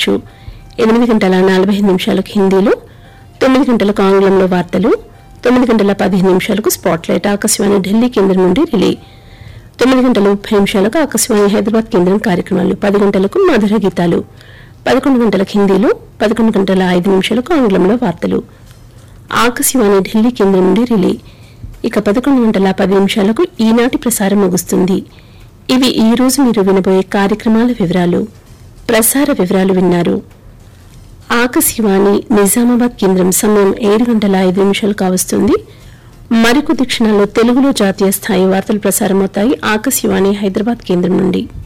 వినవచ్చు ఎనిమిది గంటల నలభై ఐదు నిమిషాలకు హిందీలో తొమ్మిది గంటలకు ఆంగ్లంలో వార్తలు తొమ్మిది గంటల పదిహేను నిమిషాలకు స్పాట్ లైట్ ఆకాశవాణి ఢిల్లీ కేంద్రం నుండి రిలే తొమ్మిది గంటల ముప్పై నిమిషాలకు ఆకాశవాణి హైదరాబాద్ కేంద్రం కార్యక్రమాలు పది గంటలకు మధుర గీతాలు పదకొండు గంటలకు హిందీలో పదకొండు గంటల ఐదు నిమిషాలకు ఆంగ్లంలో వార్తలు ఆకాశవాణి ఢిల్లీ కేంద్రం నుండి రిలే ఇక పదకొండు గంటల పది నిమిషాలకు ఈనాటి ప్రసారం ముగుస్తుంది ఇవి ఈ రోజు మీరు వినబోయే కార్యక్రమాల వివరాలు ప్రసార వివరాలు విన్నారు ఆకాశవాణి నిజామాబాద్ కేంద్రం సమయం ఏడు గంటల ఐదు నిమిషాలు కావస్తుంది మరికొద్ది క్షణాల్లో తెలుగులో జాతీయ స్థాయి వార్తలు ప్రసారమవుతాయి ఆకాశవాణి హైదరాబాద్ కేంద్రం నుండి